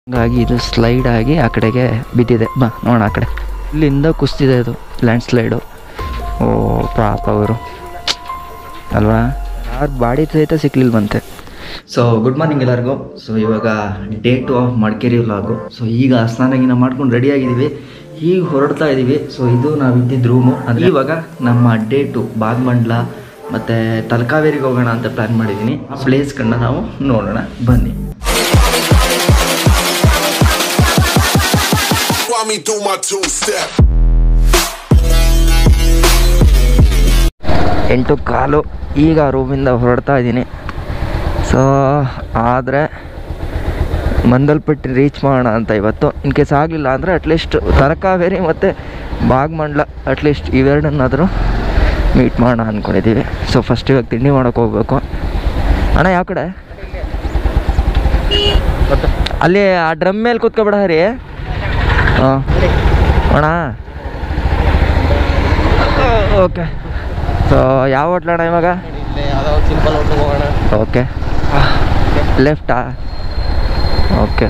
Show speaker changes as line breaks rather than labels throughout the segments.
ಹಂಗಾಗಿ ಇದು ಸ್ಲೈಡ್ ಆಗಿ ಆ ಕಡೆಗೆ ಬಿದ್ದಿದೆ ಬಾ ನೋಡೋಣ ಆ ಕಡೆ ಇಲ್ಲಿಂದ ಕುಸ್ತಿದೆ ಇದು ಲ್ಯಾಂಡ್ ಸ್ಲೈಡು ಓ ಪಾಪ ಅವರು ಅಲ್ವಾ ಯಾರು ಬಾಡಿ ಸಹಿತ ಸಿಕ್ಲಿಲ್ವಂತೆ ಸೊ ಗುಡ್ ಮಾರ್ನಿಂಗ್ ಎಲ್ಲರಿಗೂ ಸೊ ಇವಾಗ day two of Madikeri vlog so ಈಗ ಸ್ನಾನ ಗಿನ ಮಾಡ್ಕೊಂಡು ರೆಡಿ ಆಗಿದ್ದೀವಿ ಈಗ ಹೊರಡ್ತಾ ಇದ್ದೀವಿ ಸೊ ಇದು ನಾವು ಇದ್ದಿದ್ದು ರೂಮು ಅಂದರೆ ಇವಾಗ ನಮ್ಮ ಡೇ ಟು ಬಾಗ್ಮಂಡ್ಲ ಮತ್ತು ತಲಕಾವೇರಿಗೆ ಹೋಗೋಣ ಅಂತ ಪ್ಲ್ಯಾನ್ ಮಾಡಿದ್ದೀನಿ ಆ ಪ್ಲೇಸ್ ಕಣ್ಣ ನಾವು ನೋಡೋಣ ಬನ್ನಿ
While me do my two step.
ಎಂಟು ಕಾಲು ಈಗ ರೂಮಿಂದ ಹೊರಡ್ತಾ ಇದ್ದೀನಿ ಸೊ ಆದರೆ ಮಂದಲ್ಪಟ್ಟಿ ರೀಚ್ ಮಾಡೋಣ ಅಂತ ಇವತ್ತು ಇನ್ ಕೇಸ್ ಆಗಲಿಲ್ಲ ಅಂದರೆ ಅಟ್ಲೀಸ್ಟ್ ತರಕಾವೇರಿ ಮತ್ತು ಬಾಗ್ಮಂಡ್ಲ ಅಟ್ಲೀಸ್ಟ್ ಇವೆರಡನ್ನಾದರೂ ಮೀಟ್ ಮಾಡೋಣ ಅಂದ್ಕೊಂಡಿದ್ದೀವಿ ಸೊ ಫಸ್ಟ್ ಇವಾಗ ತಿಂಡಿ ಮಾಡೋಕೆ ಹೋಗ್ಬೇಕು ಅಣ್ಣ ಯಾವ ಕಡೆ ಅಲ್ಲಿ ಆ ಡ್ರಮ್ ಮೇಲೆ ಕೂತ್ಕೊಬೇಡ ಹರಿ ಹಾಂ ಅಣ್ಣ ಓಕೆ ಸೊ ಯಾವ ಹೋಟ್ಲ ಅಣ್ಣ ಇವಾಗ
ಯಾವುದೋ ಒಂದು ಸಿಂಪಲ್ ಹೋಟ್ಲು ಹೋಗೋಣ
ಓಕೆ ಲೆಫ್ಟಾ ಓಕೆ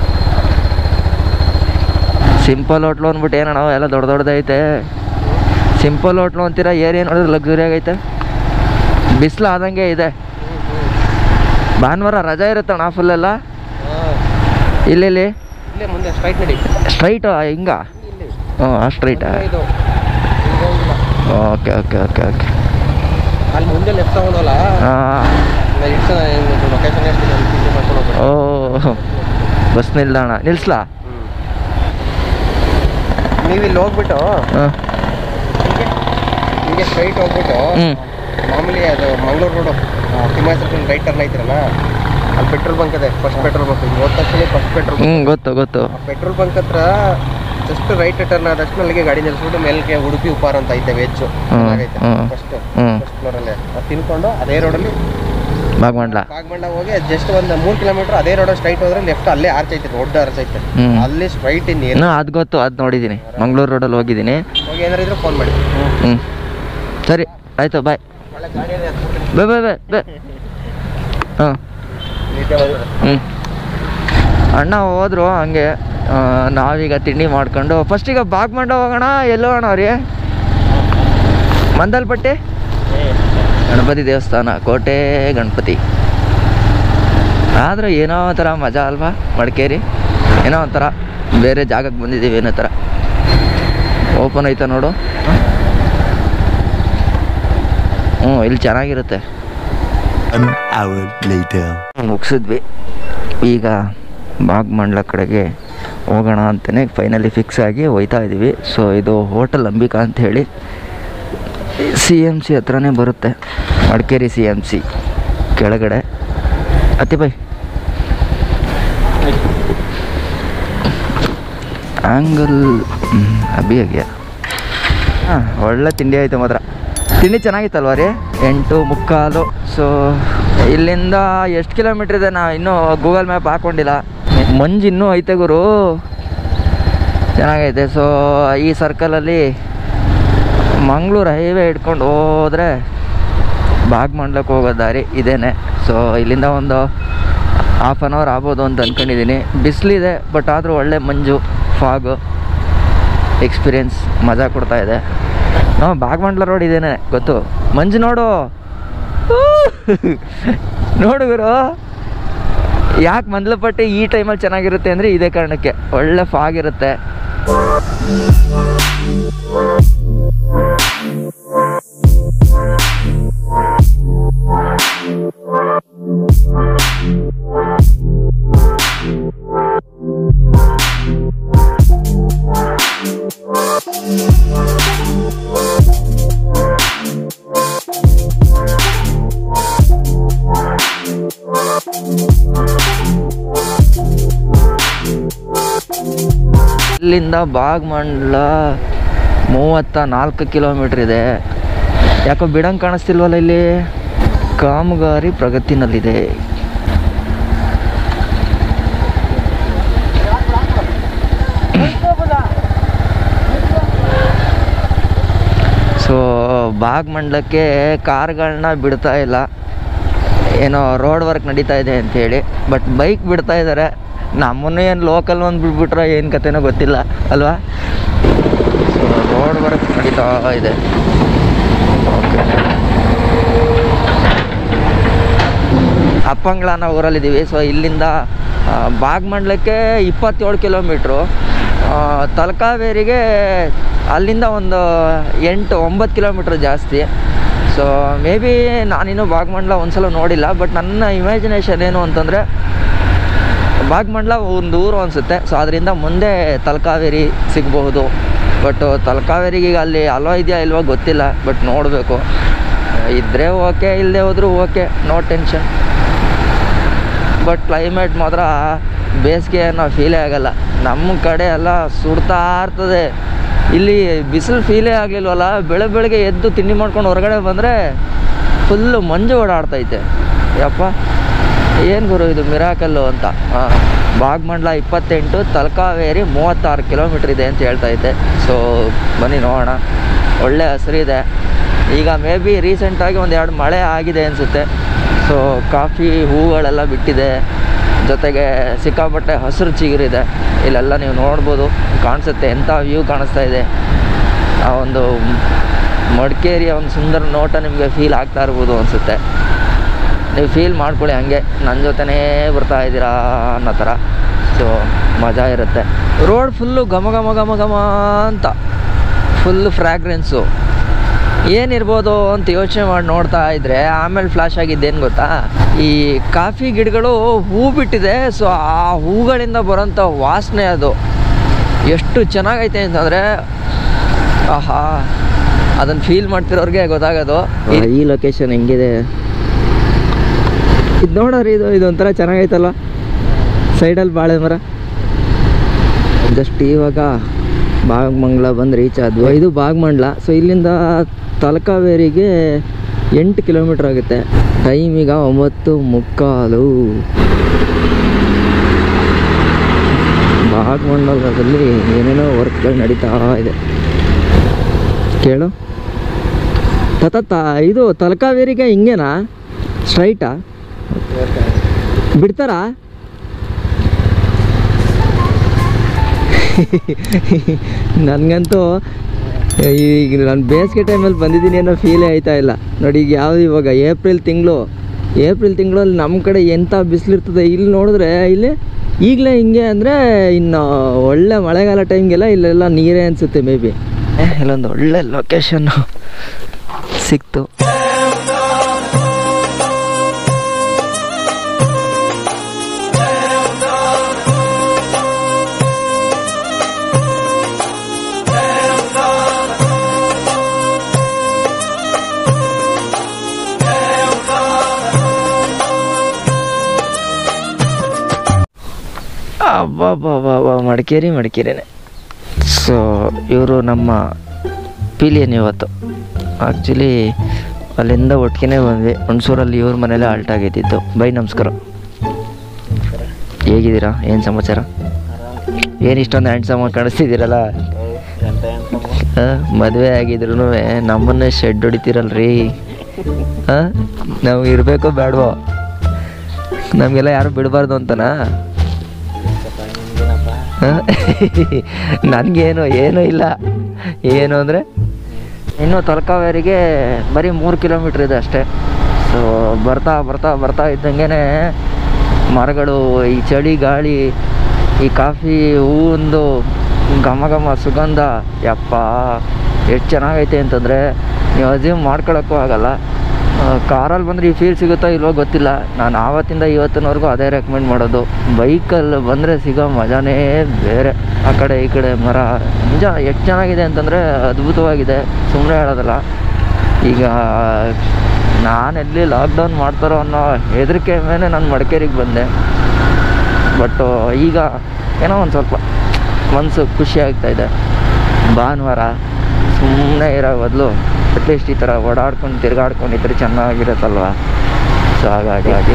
ಸಿಂಪಲ್ ಹೋಟ್ಲು ಅಂದ್ಬಿಟ್ಟು ಏನಣ್ಣ ಎಲ್ಲ ದೊಡ್ಡ ದೊಡ್ಡದೈತೆ ಸಿಂಪಲ್ ಹೋಟ್ಲು ಅಂತೀರ ಏರಿಯಾ ನೋಡಿದ್ರೆ ಲಕ್ಸುರಿ ಆಗೈತೆ ಬಿಸಿಲು ಆದಂಗೆ ಇದೆ ಭಾನುವಾರ ರಜಾ ಇರುತ್ತಣ್ಣ ಫುಲ್ಲೆಲ್ಲ ಇಲ್ಲಿ ಇಲ್ಲಿ
ಇಲ್ಲೇ ಮುಂದೆ ಸ್ಟ್ರೈಟ್ ನಡಿ
ಸ್ಟ್ರೈಟ್ ಹಿಂಗ
ಇಲ್ಲಿ
ಹ್ಞೂ ಆ ಸ್ಟ್ರೈಟಾ
ಇದು ಹಿಂಗೆ ಹೋಗಿಲ್ಲ.
ಓಕೆ ಓಕೆ ಓಕೆ ಓಕೆ
ಅಲ್ಲಿ ಮುಂದೆ ಲೆಫ್ಟ್ ತಗೊಂಡಲ್ಲ
ಹಾಂ
ಇಡ್ಸ ಲೊಕೇಶನ್ ಹೇಳ್ತೀನಿ ಅಲ್ಲಿ ತಿಂಡಿ ಮಾಡ್ಕೊಂಡು ಹೋಗ್ಬೇಕು
ಓ ಬಸ್ ನಿಲ್ದಾಣ ನಿಲ್ಸ್ಲಾ
ನೀವು ಇಲ್ಲಿ ಹೋಗ್ಬಿಟ್ಟು
ಹಾಂ
ಹಿಂಗೆ ಹಿಂಗೆ ಸ್ಟ್ರೈಟ್ ಹೋಗ್ಬಿಟ್ಟು
ಹ್ಞೂ
ಮಾಮೂಲಿ ಅದು Mangaluru road Thimma circle right turn ಐತಿರಲ್ಲ ಅಲ್ಲಿ ಪೆಟ್ರೋಲ್ ಬಂಕ್ ಇದೆ ಫಸ್ಟ್ ಪೆಟ್ರೋಲ್ ಬಂಕ್ ಹಿಂಗೆ ಹೋದ ತಕ್ಷಣ ಫಸ್ಟ್ ಪೆಟ್ರೋಲ್
ಹ್ಞೂ ಗೊತ್ತು ಗೊತ್ತು
ಆ ಪೆಟ್ರೋಲ್ ಬಂಕ್ ಹತ್ರ ಜಸ್ಟ್ ರೈಟ್ ಟರ್ನ್ ಆದ ತಕ್ಷಣ ಅಲ್ಲಿಗೆ ಗಾಡಿ ನಿಲ್ಲಿಸ್ಬಿಟ್ಟು ಮೇಲ್ಗೆ ಉಡುಪಿ ಉಪಾರ ಅಂತ ಐತೆ ವೆಜ್ ಚೆನ್ನಾಗೈತೆ
ಹ್ಮ್.
ಫಸ್ಟ್
ಹ್ಞೂ
ಫಸ್ಟ್ ಫ್ಲೋರಲ್ಲೇ ಅದು ತಿನ್ಕೊಂಡು ಅದೇ ರೋಡಲ್ಲಿ
ಬಾಗ್ಮಂಡ್ಲ
ಬಾಗ್ಮಂಡ ಹೋಗಿ ಜಸ್ಟ್ ಒಂದು ಮೂರು ಕಿಲೋಮೀಟರ್ ಅದೇ ರೋಡ್ ಸ್ಟ್ರೈಟ್ ಹೋದ್ರೆ ಲೆಫ್ಟ್ ಅಲ್ಲೇ ಆರ್ಚ್ ಐತೆ ದೊಡ್ಡ ಆರ್ಚ್ ಐತೆ
ಹ್ಮ್.
ಅಲ್ಲಿ ಸ್ಟ್ರೈಟ್ ಇನ್
ಇನ್ನೂ ಅದು ಗೊತ್ತು ಅದು ನೋಡಿದ್ದೀನಿ ಮಂಗಳೂರು ರೋಡಲ್ಲಿ ಹೋಗಿದ್ದೀನಿ
ಹೋಗಿ ಏನಾರ ಇದ್ರೆ ಫೋನ್ ಮಾಡಿ
ಹ್ಞೂ ಸರಿ ಆಯಿತು ಬಾಯ್
ಒಳ್ಳೆ ಗಾಡಿ
ಬೈ ಬೈ ಬೈ ಬೈ ಹಾಂ ಹ್ಞೂ ಅಣ್ಣ ಹೋದ್ರು ಹಂಗೆ ಆ, ನಾವೀಗ ತಿಂಡಿ ಮಾಡ್ಕೊಂಡು ಫಸ್ಟ್ ಈಗ ಬಾಗ್ಮಂಡ ಹೋಗೋಣ ಎಲ್ಲೋ ಹೋಗೋಣ ಅವ್ರಿ ಮಂದಲ್ಪಟ್ಟಿ ಗಣಪತಿ ದೇವಸ್ಥಾನ ಕೋಟೆ ಗಣಪತಿ ಆದರೂ ಏನೋ ಒಂಥರ ಮಜಾ ಅಲ್ವಾ ಮಡಿಕೇರಿ ಏನೋ ಒಂಥರ ಬೇರೆ ಜಾಗಕ್ಕೆ ಬಂದಿದ್ದೀವಿ ಏನೋ ಥರ ಓಪನ್ ಐತ ನೋಡು ಹ್ಞೂ ಇಲ್ಲಿ ಚೆನ್ನಾಗಿರುತ್ತೆ
An hour later.
ಮುಗಿಸಿದ್ವಿ ಈಗ ಬಾಗ್ಮಂಡ್ಲ ಕಡೆಗೆ ಹೋಗೋಣ ಅಂತಲೇ ಫೈನಲಿ ಫಿಕ್ಸ್ ಆಗಿ ಹೋಯ್ತಾ ಇದ್ದೀವಿ ಸೊ ಇದು ಹೋಟೆಲ್ ಅಂಬಿಕಾ ಅಂತ ಹೇಳಿ ಸಿ ಎಮ್ ಸಿ ಹತ್ರನೇ ಬರುತ್ತೆ ಮಡಿಕೇರಿ ಸಿ ಎಮ್ ಸಿ ಕೆಳಗಡೆ ಅತಿ ಬೈ ಆ್ಯಂಗಲ್ ಅಭಿ ಆಗ್ಯ ಹಾಂ ಒಳ್ಳೆ ತಿಂಡಿ ಆಯಿತು ಮಾತ್ರ ತಿಂಡಿ ಚೆನ್ನಾಗಿತ್ತಲ್ವ ರೀ ಎಂಟು ಮುಕ್ಕಾಲು ಸೊ ಇಲ್ಲಿಂದ ಎಷ್ಟು ಕಿಲೋಮೀಟ್ರ್ ಇದೆ ನಾ ಇನ್ನೂ ಗೂಗಲ್ ಮ್ಯಾಪ್ ಹಾಕ್ಕೊಂಡಿಲ್ಲ ಮಂಜು ಇನ್ನೂ ಐತೆ ಗುರು ಚೆನ್ನಾಗೈತೆ ಸೊ ಈ ಸರ್ಕಲಲ್ಲಿ ಮಂಗಳೂರು ಹೈವೇ ಹಿಡ್ಕೊಂಡು ಹೋದರೆ ಬಾಗ್ಮಂಡ್ಲಕ್ಕೆ ಹೋಗೋ ದಾರಿ ಇದೇನೆ ಸೊ ಇಲ್ಲಿಂದ ಒಂದು ಹಾಫ್ ಆನ್ ಅವರ್ ಆಗ್ಬೋದು ಅಂತ ಅಂದ್ಕೊಂಡಿದ್ದೀನಿ ಬಿಸಿಲಿದೆ ಬಟ್ ಆದರೂ ಒಳ್ಳೆ ಮಂಜು ಫಾಗು ಎಕ್ಸ್ಪೀರಿಯನ್ಸ್ ಮಜಾ ಕೊಡ್ತಾ ಇದೆ ಹಾಂ ಬಾಗ್ಮಂಡ್ಲ ರೋಡ್ ಇದೇನೆ ಗೊತ್ತು ಮಂಜು ನೋಡು ನೋಡು ಗುರು ಯಾಕೆ ಮಂದಲಪಟ್ಟಿ ಈ ಟೈಮಲ್ಲಿ ಚೆನ್ನಾಗಿರುತ್ತೆ ಅಂದರೆ ಇದೇ ಕಾರಣಕ್ಕೆ ಒಳ್ಳೆ ಫಾಗ್ ಇರುತ್ತೆ ಇಲ್ಲಿಂದ ಬಾಗ್ಮಂಡ್ಲ ಮೂವತ್ತ ನಾಲ್ಕು ಕಿಲೋಮೀಟ್ರ್ ಇದೆ ಯಾಕೋ ಬಿಡಂಗೆ ಕಾಣಿಸ್ತಿಲ್ವಲ್ಲ ಇಲ್ಲಿ ಕಾಮಗಾರಿ ಪ್ರಗತಿನಲ್ಲಿದೆ ಸೊ ಬಾಗ್ಮಂಡ್ಲಕ್ಕೆ ಕಾರ್ಗಳನ್ನ ಬಿಡ್ತಾ ಇಲ್ಲ ಏನೋ ರೋಡ್ ವರ್ಕ್ ನಡೀತಾ ಇದೆ ಅಂಥೇಳಿ ಬಟ್ ಬೈಕ್ ಬಿಡ್ತಾ ಇದ್ದಾರೆ ನಮ್ಮನ್ನು ಏನು ಲೋಕಲ್ ಒಂದು ಬಿಟ್ಬಿಟ್ರೆ ಏನು ಕತೆನೋ ಗೊತ್ತಿಲ್ಲ ಅಲ್ವಾ ಸೊ ರೋಡ್ ವರ್ಕ್ ನಡೀತಾ ಇದೆ ಓಕೆ ಅಪ್ಪಂಗ್ಳ ನಾವು ಊರಲ್ಲಿದ್ದೀವಿ ಸೊ ಇಲ್ಲಿಂದ ಆ, ಬಾಗ್ಮಂಡ್ಲಕ್ಕೆ ಇಪ್ಪತ್ತೇಳು ಕಿಲೋಮೀಟ್ರು ಆ, ತಲಕಾವೇರಿಗೆ ಅಲ್ಲಿಂದ ಒಂದು ಎಂಟು ಒಂಬತ್ತು ಕಿಲೋಮೀಟ್ರ್ ಜಾಸ್ತಿ ಸೊ ಮೇ ಬಿ ನಾನಿನ್ನೂ ಬಾಗ್ಮಂಡ್ಲ ಒಂದ್ಸಲ ನೋಡಿಲ್ಲ ಬಟ್ ನನ್ನ ಇಮ್ಯಾಜಿನೇಷನ್ ಏನು ಅಂತಂದರೆ ಬಾಗ್ಮಂಡ್ಲ ಒಂದು ಊರು ಅನಿಸುತ್ತೆ ಸೊ ಅದರಿಂದ ಮುಂದೆ ತಲಕಾವೇರಿ ಸಿಗಬಹುದು ಬಟ್ ತಲಕಾವೇರಿಗೆ ಈಗ ಅಲ್ಲಿ ಅಲೋ ಇದೆಯಾ ಇಲ್ವೋ ಗೊತ್ತಿಲ್ಲ ಬಟ್ ನೋಡಬೇಕು ಇದ್ದರೆ ಓಕೆ ಇಲ್ಲದೆ ಹೋದರೂ okay no tension but climate ಮಾತ್ರ ಬೇಸಿಗೆ ಅನ್ನೋ ಫೀಲೇ ಆಗಲ್ಲ ನಮ್ಮ ಕಡೆ ಎಲ್ಲ ಸುಡ್ತಾ ಇರ್ತದೆ ಇಲ್ಲಿ ಬಿಸಿಲು ಫೀಲೇ ಆಗಲಿಲ್ವಲ್ಲ ಬೆಳೆ ಬೆಳಗ್ಗೆ ಎದ್ದು ತಿಂಡಿ ಮಾಡ್ಕೊಂಡು ಹೊರಗಡೆ ಬಂದರೆ ಫುಲ್ಲು ಮಂಜು ಓಡಾಡ್ತೈತೆ ಯಪ್ಪ ಏನು ಗುರು ಇದು ಮಿರಾಕಲ್ಲು ಅಂತ ಹಾಂ ಬಾಗ್ಮಂಡ್ಲ ಇಪ್ಪತ್ತೆಂಟು ತಲಕಾವೇರಿ ಮೂವತ್ತಾರು ಕಿಲೋಮೀಟ್ರ್ ಇದೆ ಅಂತ ಹೇಳ್ತೈತೆ ಸೊ ಬನ್ನಿ ನೋಡೋಣ ಒಳ್ಳೆ ಹಸಿರಿದೆ ಈಗ ಮೇ ಬಿ ರೀಸೆಂಟಾಗಿ ಒಂದು ಎರಡು ಮಳೆ ಆಗಿದೆ ಅನಿಸುತ್ತೆ ಸೊ ಕಾಫಿ ಹೂಗಳೆಲ್ಲ ಬಿಟ್ಟಿದೆ ಜೊತೆಗೆ ಸಿಕ್ಕಾಪಟ್ಟೆ ಹಸಿರು ಚಿಗುರಿದೆ ಇಲ್ಲೆಲ್ಲ ನೀವು ನೋಡ್ಬೋದು ಕಾಣಿಸುತ್ತೆ ಎಂಥ ವ್ಯೂ ಕಾಣಿಸ್ತಾ ಇದೆ ಆ ಒಂದು ಮಡಿಕೇರಿಯ ಒಂದು ಸುಂದರ ನೋಟ ನಿಮಗೆ ಫೀಲ್ ಆಗ್ತಾ ಇರ್ಬೋದು ಅನಿಸುತ್ತೆ ನೀವು ಫೀಲ್ ಮಾಡ್ಕೊಳ್ಳಿ ಹಂಗೆ ನನ್ನ ಜೊತೆನೇ ಬರ್ತಾ ಇದ್ದೀರಾ ಅನ್ನೋ ಥರ ಸೊ ಮಜಾ ಇರುತ್ತೆ ರೋಡ್ ಫುಲ್ಲು ಘಮ ಘಮ ಘಮ ಘಮ ಅಂತ ಫುಲ್ ಫ್ರ್ಯಾಗ್ರೆನ್ಸು ಏನಿರ್ಬೋದು ಅಂತ ಯೋಚನೆ ಮಾಡಿ ನೋಡ್ತಾ ಇದ್ರೆ ಆಮೇಲೆ ಫ್ಲಾಶ್ ಆಗಿದ್ದೇನು ಗೊತ್ತಾ ಈ ಕಾಫಿ ಗಿಡಗಳು ಹೂ ಬಿಟ್ಟಿದೆ ಸೊ ಆ ಹೂಗಳಿಂದ ಬರೋಂಥ ವಾಸನೆ ಅದು ಎಷ್ಟು ಚೆನ್ನಾಗೈತೆ ಅಂತಂದರೆ ಆಹಾ ಅದನ್ನು ಫೀಲ್ ಮಾಡ್ತಿರೋರಿಗೆ ಗೊತ್ತಾಗೋದು ಈ ಲೊಕೇಶನ್ ಹೆಂಗಿದೆ ಇದು ನೋಡೋರಿ ಇದು ಇದೊಂಥರ ಚೆನ್ನಾಗೈತಲ್ಲ ಸೈಡಲ್ಲಿ ಬಾಳೆ ಮರ ಜಸ್ಟ್ ಇವಾಗ ಬಾಗಮಂಗ್ಲ ಬಂದು ರೀಚ್ ಆದ್ವು ಇದು ಬಾಗಮಂಡ್ಲ ಸೊ ಇಲ್ಲಿಂದ ತಲಕಾವೇರಿಗೆ ಎಂಟು ಕಿಲೋಮೀಟ್ರ್ ಆಗುತ್ತೆ ಟೈಮ್ ಈಗ ಒಂಬತ್ತು ಮುಕ್ಕಾಲು ಬಾಗಮಂಡಲದಲ್ಲಿ ಏನೇನೋ ವರ್ಕ್ಗಳು ನಡೀತಾ ಇದೆ ಕೇಳು ತತ್ತ ಇದು ತಲಕಾವೇರಿಗೆ ಹಿಂಗೇನಾ ಸ್ಟ್ರೈಟಾ ಬಿಡ್ತಾರಾ ನನಗಂತೂ ಈಗ ನಾನು ಬೇಸಿಗೆ ಟೈಮಲ್ಲಿ ಬಂದಿದ್ದೀನಿ ಅನ್ನೋ ಫೀಲೇ ಆಯ್ತಾ ಇಲ್ಲ ನೋಡಿ ಈಗ ಯಾವುದು ಇವಾಗ ಏಪ್ರಿಲ್ ತಿಂಗಳು ಏಪ್ರಿಲ್ ತಿಂಗಳಲ್ಲಿ ನಮ್ಮ ಕಡೆ ಎಂಥ ಬಿಸಿಲಿರ್ತದೆ ಇಲ್ಲಿ ನೋಡಿದ್ರೆ ಇಲ್ಲಿ ಈಗಲೇ ಹಿಂಗೆ ಅಂದರೆ ಇನ್ನು ಒಳ್ಳೆ ಮಳೆಗಾಲ ಟೈಮ್ಗೆಲ್ಲ ಇಲ್ಲೆಲ್ಲ ನೀರೇ ಅನಿಸುತ್ತೆ ಮೇ ಬಿ ಇಲ್ಲೊಂದು ಒಳ್ಳೆ ಲೊಕೇಶನ್ನು ಸಿಕ್ತು ಅಬ್ಬಬ್ಬಬ್ಬ ಮಡಿಕೇರಿ ಮಡಿಕೇರಿನೇ ಸೊ ಇವರು ನಮ್ಮ ಪಿಲಿಯನ್ ಇವತ್ತು ಆ್ಯಕ್ಚುಲಿ ಅಲ್ಲಿಂದ ಒಟ್ಟಿಗೆ ಬಂದ್ವಿ ಹುಣಸೂರಲ್ಲಿ ಇವ್ರ ಮನೇಲೆ ಆಲ್ಟ್ ಆಗಿದ್ದಿತ್ತು ಬೈ ನಮಸ್ಕಾರ ಹೇಗಿದ್ದೀರಾ ಏನು ಸಮಾಚಾರ ಏನು ಇಷ್ಟೊಂದು ಹ್ಯಾಂಡ್ಸಮ್ ಕಾಣಿಸ್ತಿದ್ದೀರಲ್ಲ ಮದುವೆ ಆಗಿದ್ರು ನಮ್ಮನ್ನೇ ಶೆಡ್ ಹೊಡಿತೀರಲ್ರಿ ಹಾಂ ನಾವು ಇರಬೇಕೋ ಬೇಡವೋ ನಮಗೆಲ್ಲ ಯಾರು ಬಿಡಬಾರ್ದು ಅಂತನಾ ನನಗೇನು ಏನೂ ಇಲ್ಲ ಏನು ಅಂದರೆ ಇನ್ನು ತಲಕಾವೇರಿಗೆ ಬರೀ ಮೂರು ಕಿಲೋಮೀಟ್ರ್ ಇದೆ ಅಷ್ಟೇ ಸೊ ಬರ್ತಾ ಬರ್ತಾ ಬರ್ತಾ ಇದ್ದಂಗೆ ಮರಗಳು ಈ ಚಳಿ ಗಾಳಿ ಈ ಕಾಫಿ ಹೂವೊಂದು ಘಮ ಘಮ ಸುಗಂಧ ಯಪ್ಪ ಎಷ್ಟು ಚೆನ್ನಾಗೈತೆ ಅಂತಂದರೆ ನೀವು ಅಸ್ಯೂಮ್ ಮಾಡ್ಕೊಳಕ್ಕೂ ಆಗಲ್ಲ ಕಾರಲ್ಲಿ ಬಂದರೆ ಈ ಫೀಲ್ ಸಿಗುತ್ತೋ ಇಲ್ವೋ ಗೊತ್ತಿಲ್ಲ ನಾನು ಆವತ್ತಿಂದ ಇವತ್ತಿನವರೆಗೂ ಅದೇ ರೆಕಮೆಂಡ್ ಮಾಡೋದು ಬೈಕಲ್ಲಿ ಬಂದರೆ ಸಿಗೋ ಮಜಾನೇ ಬೇರೆ ಆ ಕಡೆ ಈ ಕಡೆ ಮರ ನಿಜ ಎಷ್ಟು ಚೆನ್ನಾಗಿದೆ ಅಂತಂದರೆ ಅದ್ಭುತವಾಗಿದೆ ಸುಮ್ಮನೆ ಹೇಳೋದಲ್ಲ ಈಗ ನಾನು ಎಲ್ಲಿ ಲಾಕ್ಡೌನ್ ಮಾಡ್ತಾರೋ ಅನ್ನೋ ಹೆದರಿಕೆ ಮೇಲೆ ನಾನು ಮಡಿಕೇರಿಗೆ ಬಂದೆ ಬಟ್ಟು ಈಗ ಏನೋ ಒಂದು ಸ್ವಲ್ಪ ಮನಸ್ಸು ಖುಷಿ ಆಗ್ತಾ ಇದೆ ಭಾನುವಾರ ಸುಮ್ಮನೆ ಇರೋ ಬದಲು ಅಟ್ಲೀಸ್ಟ್ ಈ ಥರ ಓಡಾಡ್ಕೊಂಡು ತಿರ್ಗಾಡ್ಕೊಂಡಿದ್ರೆ ಚೆನ್ನಾಗಿರುತ್ತಲ್ವ ಸೊ ಹಾಗಾಗಿ ಹಾಗೆ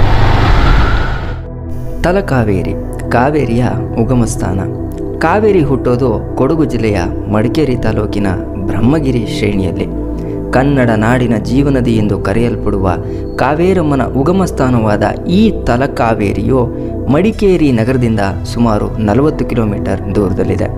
ತಲಕಾವೇರಿ ಕಾವೇರಿಯ ಉಗಮ ಸ್ಥಾನ ಕಾವೇರಿ ಹುಟ್ಟೋದು ಕೊಡಗು ಜಿಲ್ಲೆಯ ಮಡಿಕೇರಿ ತಾಲೂಕಿನ ಬ್ರಹ್ಮಗಿರಿ ಶ್ರೇಣಿಯಲ್ಲಿ ಕನ್ನಡ ನಾಡಿನ ಜೀವನದಿ ಎಂದು ಕರೆಯಲ್ಪಡುವ ಕಾವೇರಮ್ಮನ ಉಗಮ ಸ್ಥಾನವಾದ ಈ ತಲಕಾವೇರಿಯು ಮಡಿಕೇರಿ ನಗರದಿಂದ ಸುಮಾರು ನಲವತ್ತು ಕಿಲೋಮೀಟರ್ ದೂರದಲ್ಲಿದೆ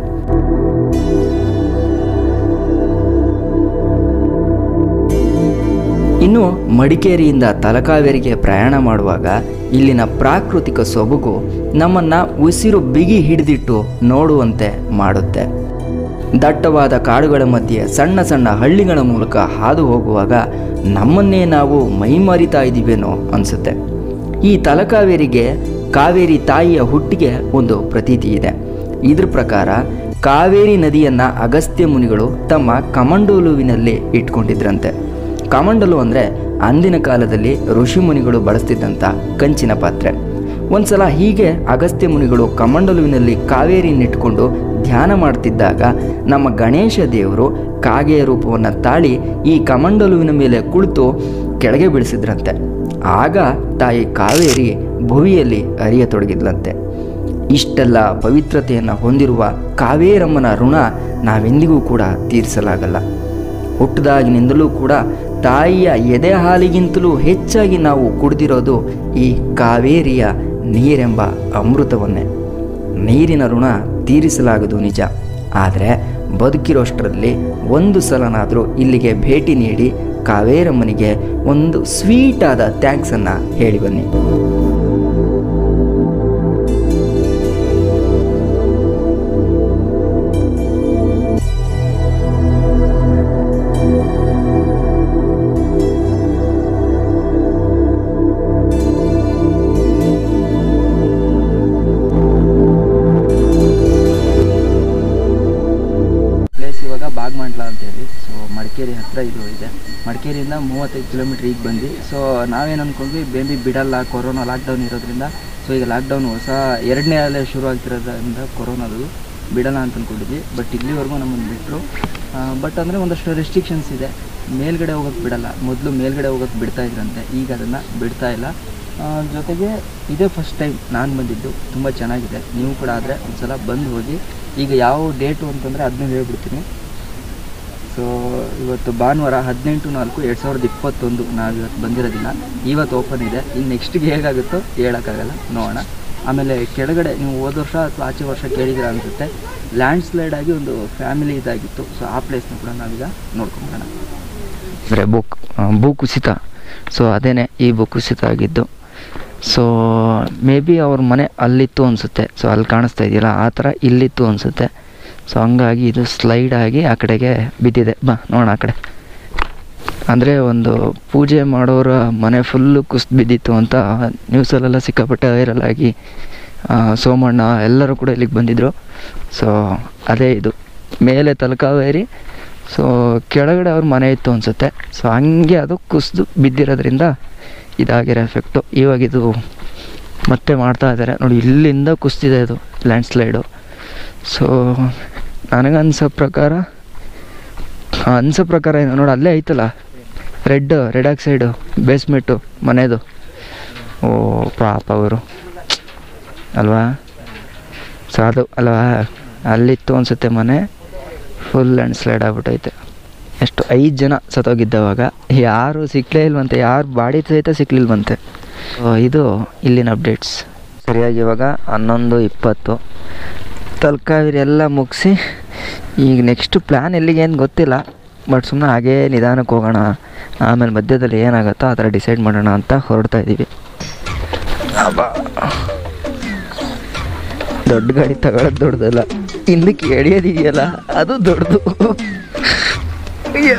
ಇನ್ನು ಮಡಿಕೇರಿಯಿಂದ ತಲಕಾವೇರಿಗೆ ಪ್ರಯಾಣ ಮಾಡುವಾಗ ಇಲ್ಲಿನ ಪ್ರಾಕೃತಿಕ ಸೊಬಗು ನಮ್ಮನ್ನು ಉಸಿರು ಬಿಗಿ ಹಿಡಿದಿಟ್ಟು ನೋಡುವಂತೆ ಮಾಡುತ್ತೆ ದಟ್ಟವಾದ ಕಾಡುಗಳ ಮಧ್ಯೆ ಸಣ್ಣ ಸಣ್ಣ ಹಳ್ಳಿಗಳ ಮೂಲಕ ಹಾದು ಹೋಗುವಾಗ ನಮ್ಮನ್ನೇ ನಾವು ಮೈಮರಿತಾ ಇದ್ದೀವೇನೋ ಅನಿಸುತ್ತೆ ಈ ತಲಕಾವೇರಿಗೆ ಕಾವೇರಿ ತಾಯಿಯ ಹುಟ್ಟಿಗೆ ಒಂದು ಪ್ರತೀತಿ ಇದೆ ಇದ್ರ ಪ್ರಕಾರ ಕಾವೇರಿ ನದಿಯನ್ನು ಅಗಸ್ತ್ಯ ಮುನಿಗಳು ತಮ್ಮ ಕಮಂಡೋಲುವಿನಲ್ಲಿ ಇಟ್ಕೊಂಡಿದ್ರಂತೆ ಕಮಂಡಲು ಅಂದರೆ ಅಂದಿನ ಕಾಲದಲ್ಲಿ ಋಷಿ ಮುನಿಗಳು ಬಳಸ್ತಿದ್ದಂಥ ಕಂಚಿನ ಪಾತ್ರೆ ಒಂದ್ಸಲ ಹೀಗೆ ಅಗಸ್ತ್ಯ ಮುನಿಗಳು ಕಮಂಡಲುವಿನಲ್ಲಿ ಕಾವೇರಿಯನ್ನಿಟ್ಕೊಂಡು ಧ್ಯಾನ ಮಾಡ್ತಿದ್ದಾಗ ನಮ್ಮ ಗಣೇಶ ದೇವರು ಕಾಗೆಯ ರೂಪವನ್ನು ತಾಳಿ ಈ ಕಮಂಡಲುವಿನ ಮೇಲೆ ಕುಳಿತು ಕೆಳಗೆ ಬೀಳಿಸಿದ್ರಂತೆ ಆಗ ತಾಯಿ ಕಾವೇರಿ ಭುವಿಯಲ್ಲಿ ಅರಿಯತೊಡಗಿದ್ಲಂತೆ ಇಷ್ಟೆಲ್ಲ ಪವಿತ್ರತೆಯನ್ನು ಹೊಂದಿರುವ ಕಾವೇರಮ್ಮನ ಋಣ ನಾವೆಂದಿಗೂ ಕೂಡ ತೀರಿಸಲಾಗಲ್ಲ ಹುಟ್ಟಿದಾಗಿನಿಂದಲೂ ಕೂಡ ತಾಯಿಯ ಎದೆ ಹಾಲಿಗಿಂತಲೂ ಹೆಚ್ಚಾಗಿ ನಾವು ಕುಡಿದಿರೋದು ಈ ಕಾವೇರಿಯ ನೀರೆಂಬ ಅಮೃತವನ್ನೇ ನೀರಿನ ಋಣ ತೀರಿಸಲಾಗದು ನಿಜ ಆದರೆ ಬದುಕಿರೋಷ್ಟರಲ್ಲಿ ಒಂದು ಸಲನಾದರೂ ಇಲ್ಲಿಗೆ ಭೇಟಿ ನೀಡಿ ಕಾವೇರಮ್ಮನಿಗೆ ಒಂದು ಸ್ವೀಟಾದ ಥ್ಯಾಂಕ್ಸನ್ನು ಹೇಳಿ ಬನ್ನಿ
ಪ್ಲೇಸ್ ಇವಾಗ ಬಾಗ್ಮಂಟ್ಲ ಅಂತೇಳಿ ಸೊ ಮಡಿಕೇರಿ ಹತ್ರ ಇದು ಇದೆ ಮಡಿಕೇರಿಯಿಂದ ಮೂವತ್ತೈದು ಕಿಲೋಮೀಟ್ರ್ ಈಗ ಬಂದು ಸೊ ನಾವೇನು ಅಂದ್ಕೊಂಡ್ವಿ ಬೇಬಿ ಬಿಡಲ್ಲ ಕೊರೋನಾ ಲಾಕ್ಡೌನ್ ಇರೋದ್ರಿಂದ ಸೊ ಈಗ ಲಾಕ್ಡೌನ್ ಹೊಸ ಎರಡನೇ ಅಲೆ ಶುರು ಆಗ್ತಿರೋದ್ರಿಂದ ಕೊರೋನಾದು ಬಿಡಲ್ಲ ಅಂತ ಅಂದ್ಕೊಂಡಿದ್ವಿ ಬಟ್ ಇಲ್ಲಿವರೆಗೂ ನಮ್ಮನ್ನು ಬಿಟ್ಟರು ಬಟ್ ಅಂದರೆ ಒಂದಷ್ಟು ರೆಸ್ಟ್ರಿಕ್ಷನ್ಸ್ ಇದೆ ಮೇಲ್ಗಡೆ ಹೋಗೋಕ್ಕೆ ಬಿಡಲ್ಲ ಮೊದಲು ಮೇಲ್ಗಡೆ ಹೋಗೋಕ್ಕೆ ಬಿಡ್ತಾ ಇದ್ರಂತೆ ಈಗ ಅದನ್ನು ಬಿಡ್ತಾ ಇಲ್ಲ ಆ, ಜೊತೆಗೆ ಇದೇ ಫಸ್ಟ್ ಟೈಮ್ ನಾನು ಬಂದಿದ್ದು ತುಂಬ ಚೆನ್ನಾಗಿದೆ ನೀವು ಕೂಡ ಆದರೆ ಒಂದ್ಸಲ ಬಂದು ಹೋಗಿ ಈಗ ಯಾವ ಡೇಟು ಅಂತಂದರೆ ಅದನ್ನೇ ಹೇಳ್ಬಿಡ್ತೀನಿ ಸೊ ಇವತ್ತು ಭಾನುವಾರ ಹದಿನೆಂಟು ನಾಲ್ಕು ಎರಡು ಸಾವಿರದ ಇಪ್ಪತ್ತೊಂದು ನಾವು ಇವತ್ತು ಬಂದಿರೋದಿಲ್ಲ ಇವತ್ತು ಓಪನ್ ಇದೆ ಇನ್ನು ನೆಕ್ಸ್ಟಿಗೆ ಹೇಗಾಗುತ್ತೋ ಹೇಳೋಕ್ಕಾಗಲ್ಲ ನೋಡೋಣ ಆಮೇಲೆ ಕೆಳಗಡೆ ನೀವು ಹೋದ ವರ್ಷ ಅಥವಾ ಆಚೆ ವರ್ಷ ಕೇಳಿದಿರ ಅನಿಸುತ್ತೆ ಲ್ಯಾಂಡ್ ಸ್ಲೈಡ್ ಆಗಿ ಒಂದು ಫ್ಯಾಮಿಲಿ ಇದಾಗಿತ್ತು ಸೊ ಆ ಪ್ಲೇಸ್ನ ಕೂಡ ನಾವೀಗ ನೋಡ್ಕೊಂಬರೋಣ ಅಂದರೆ ಬುಕ್ ಭೂ ಕುಸಿತ ಸೊ ಅದೇನೆ ಈ ಭೂ ಕುಸಿತ ಆಗಿದ್ದು ಸೊ ಮೇ ಬಿ ಅವ್ರ ಮನೆ ಅಲ್ಲಿತ್ತು ಅನಿಸುತ್ತೆ ಸೊ ಅಲ್ಲಿ ಕಾಣಿಸ್ತಾ ಇದೆಯಲ್ಲ ಆ ಥರ ಇಲ್ಲಿತ್ತು ಅನಿಸುತ್ತೆ ಸೊ ಹಂಗಾಗಿ ಇದು ಸ್ಲೈಡ್ ಆಗಿ ಆ ಕಡೆಗೆ ಬಿದ್ದಿದೆ ಬಾ ನೋಡೋಣ ಆ ಕಡೆ ಅಂದರೆ ಒಂದು ಪೂಜೆ ಮಾಡೋರ ಮನೆ ಫುಲ್ಲು ಕುಸ್ದು ಬಿದ್ದಿತ್ತು ಅಂತ ನ್ಯೂಸಲ್ಲೆಲ್ಲ ಸಿಕ್ಕಾಪಟ್ಟೆ ವೈರಲ್ ಆಗಿ ಆ, ಸೋಮಣ್ಣ ಎಲ್ಲರೂ ಕೂಡ ಇಲ್ಲಿಗೆ ಬಂದಿದ್ದರು ಸೊ ಅದೇ ಇದು ಮೇಲೆ ತಲಕಾವೇರಿ ಸೊ ಕೆಳಗಡೆ ಅವ್ರ ಮನೆ ಇತ್ತು ಅನಿಸುತ್ತೆ ಸೊ ಹಂಗೆ ಅದು ಕುಸಿದು ಬಿದ್ದಿರೋದ್ರಿಂದ ಇದಾಗಿರೋ ಎಫೆಕ್ಟು ಇವಾಗ ಇದು ಮತ್ತೆ ಮಾಡ್ತಾ ಇದ್ದಾರೆ ನೋಡಿ ಇಲ್ಲಿಂದ ಕುಸ್ತಿದೆ ಇದು ಲ್ಯಾಂಡ್ ಸ್ಲೈಡು ಸೊ ನನಗನ್ಸೋ ಪ್ರಕಾರ ಆ, ಅನ್ಸೋ ಪ್ರಕಾರ ಏನು ನೋಡಿ ಅಲ್ಲೇ ಐತಲ್ಲ ರೆಡ್ ರೆಡ್ ಆಕ್ಸೈಡು ಬೇಸ್ಮೆಂಟು ಮನೆದು ಓ ಪಾಪ ಅವರು ಅಲ್ವಾ ಸೊ ಅದು ಅಲ್ವಾ ಅಲ್ಲಿತ್ತು ಅನಿಸುತ್ತೆ ಮನೆ ಫುಲ್ ಲ್ಯಾಂಡ್ ಸ್ಲೈಡ್ ಆಗ್ಬಿಟ್ಟೈತೆ ಎಷ್ಟು ಐದು ಜನ ಸತ್ತೋಗಿದ್ದವಾಗ ಯಾರು ಸಿಕ್ಕಲೇ ಇಲ್ವಂತೆ ಯಾರು ಬಾಡಿ ಸಹಿತ ಸಿಕ್ಕಲಿಲ್ವಂತೆ ಸೊ ಇದು ಇಲ್ಲಿನ ಅಪ್ಡೇಟ್ಸ್ ಸರಿಯಾಗಿ ಇವಾಗ ಹನ್ನೊಂದು ಇಪ್ಪತ್ತು ತಲಕಾವೇರಿ ಎಲ್ಲ ಮುಗಿಸಿ ಈಗ ನೆಕ್ಸ್ಟ್ ಪ್ಲ್ಯಾನ್ ಎಲ್ಲಿಗೆ ಏನು ಗೊತ್ತಿಲ್ಲ ಬಟ್ ಸುಮ್ಮನೆ ಹಾಗೇ ನಿಧಾನಕ್ಕೆ ಹೋಗೋಣ ಆಮೇಲೆ ಮಧ್ಯದಲ್ಲಿ ಏನಾಗುತ್ತೋ ಆ ಥರ ಡಿಸೈಡ್ ಮಾಡೋಣ ಅಂತ ಹೊರಡ್ತಾ ಇದ್ದೀವಿ ಅಬ್ಬಾ. ದೊಡ್ಡ ಗಾಡಿ ತಗೊಳ್ಳೋದು ದೊಡ್ಡದಲ್ಲ ಹಿಂದಕ್ಕೆ ಎಳೆಯೋದಿದೆಯಲ್ಲ ಅದು ದೊಡ್ಡದು ಅಯ್ಯ.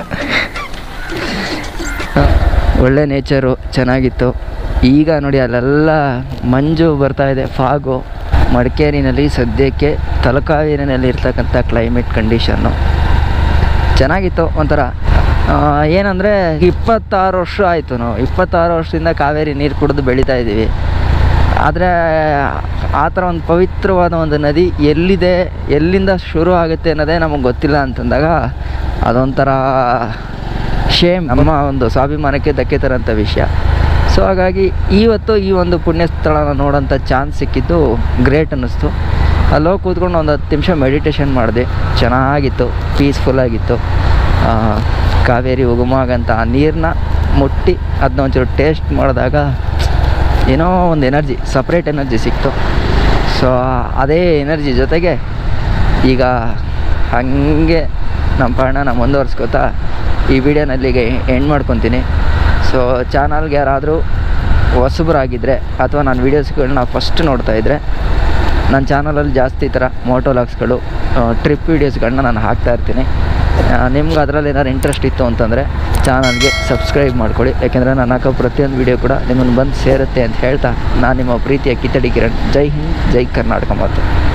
ಹ, ಒಳ್ಳೆ ನೇಚರು ಚೆನ್ನಾಗಿತ್ತು ಈಗ ನೋಡಿ ಅಲ್ಲೆಲ್ಲ ಮಂಜು ಬರ್ತಾ ಇದೆ ಫಾಗು ಮಡಿಕೇರಿನಲ್ಲಿ ಸದ್ಯಕ್ಕೆ ತಲಕಾವೇರಿನಲ್ಲಿ ಇರ್ತಕ್ಕಂಥ ಕ್ಲೈಮೇಟ್ ಕಂಡೀಷನ್ನು ಚೆನ್ನಾಗಿತ್ತು ಒಂಥರ ಏನಂದರೆ ಇಪ್ಪತ್ತಾರು ವರ್ಷ ಆಯಿತು ನಾವು ಇಪ್ಪತ್ತಾರು ವರ್ಷದಿಂದ ಕಾವೇರಿ ನೀರು ಕುಡಿದು ಬೆಳೀತಾ ಇದ್ದೀವಿ ಆದರೆ ಆ ಥರ ಒಂದು ಪವಿತ್ರವಾದ ಒಂದು ನದಿ ಎಲ್ಲಿದೆ ಎಲ್ಲಿಂದ ಶುರು ಆಗುತ್ತೆ ಅನ್ನೋದೇ ನಮಗೆ ಗೊತ್ತಿಲ್ಲ ಅಂತಂದಾಗ ಅದೊಂಥರ ಶೇಮ್ ನಮ್ಮ ಒಂದು ಸ್ವಾಭಿಮಾನಕ್ಕೆ ಧಕ್ಕೆ ತರೋಂಥ ವಿಷಯ ಸೊ ಹಾಗಾಗಿ ಇವತ್ತು ಈ ಒಂದು ಪುಣ್ಯ ಸ್ಥಳನ ನೋಡೋಂಥ ಚಾನ್ಸ್ ಸಿಕ್ಕಿದ್ದು ಗ್ರೇಟ್ ಅನ್ನಿಸ್ತು ಅಲ್ಲೋಗಿ ಕೂತ್ಕೊಂಡು ಒಂದು ಹತ್ತು ನಿಮಿಷ ಮೆಡಿಟೇಷನ್ ಮಾಡಿದೆ ಚೆನ್ನಾಗಿತ್ತು ಪೀಸ್ಫುಲ್ಲಾಗಿತ್ತು ಆ, ಕಾವೇರಿ ಉಗಮಾಗಂತ ಆ ನೀರನ್ನ ಮುಟ್ಟಿ ಅದನ್ನ ಒಂಚೂರು ಟೇಸ್ಟ್ ಮಾಡಿದಾಗ ಏನೋ ಒಂದು ಎನರ್ಜಿ ಸಪ್ರೇಟ್ ಎನರ್ಜಿ ಸಿಕ್ತು ಸೊ ಅದೇ ಎನರ್ಜಿ ಜೊತೆಗೆ ಈಗ ಹಾಗೆ ನಮ್ಮ ಪಯಣನ ಮುಂದುವರ್ಸ್ಕೊತಾ ಈ ವಿಡಿಯೋನಲ್ಲಿಗೆ ಎಂಡ್ ಮಾಡ್ಕೊತೀನಿ ಸೊ ಚಾನಲ್ಗೆ ಯಾರಾದರೂ ಹೊಸಬರಾಗಿದ್ದರೆ ಅಥವಾ ನನ್ನ ವೀಡಿಯೋಸ್ಗಳನ್ನ ಫಸ್ಟ್ ನೋಡ್ತಾ ಇದ್ದರೆ ನನ್ನ ಚಾನಲಲ್ಲಿ ಜಾಸ್ತಿ ಈ ಥರ ಮೋಟೋ ಲಾಗ್ಸ್ಗಳು ಟ್ರಿಪ್ ವೀಡಿಯೋಸ್ಗಳನ್ನ ನಾನು ಹಾಕ್ತಾ ಇರ್ತೀನಿ ನಿಮ್ಗೆ ಅದರಲ್ಲಿ ಏನಾದ್ರು ಇಂಟ್ರೆಸ್ಟ್ ಇತ್ತು ಅಂತಂದರೆ ಚಾನಲ್ಗೆ ಸಬ್ಸ್ಕ್ರೈಬ್ ಮಾಡ್ಕೊಳ್ಳಿ ಯಾಕೆಂದರೆ ನಾನು ಹಾಕೋ ಪ್ರತಿಯೊಂದು ವೀಡಿಯೋ ಕೂಡ ನಿಮ್ಮನ್ನು ಬಂದು ಸೇರುತ್ತೆ ಅಂತ ಹೇಳ್ತಾ ನಾನು ನಿಮ್ಮ ಪ್ರೀತಿಯ ಕಿತ್ತಡಿ ಕಿರಣ್ ಜೈ ಹಿಂದ್ ಜೈ ಕರ್ನಾಟಕ ಮಾತು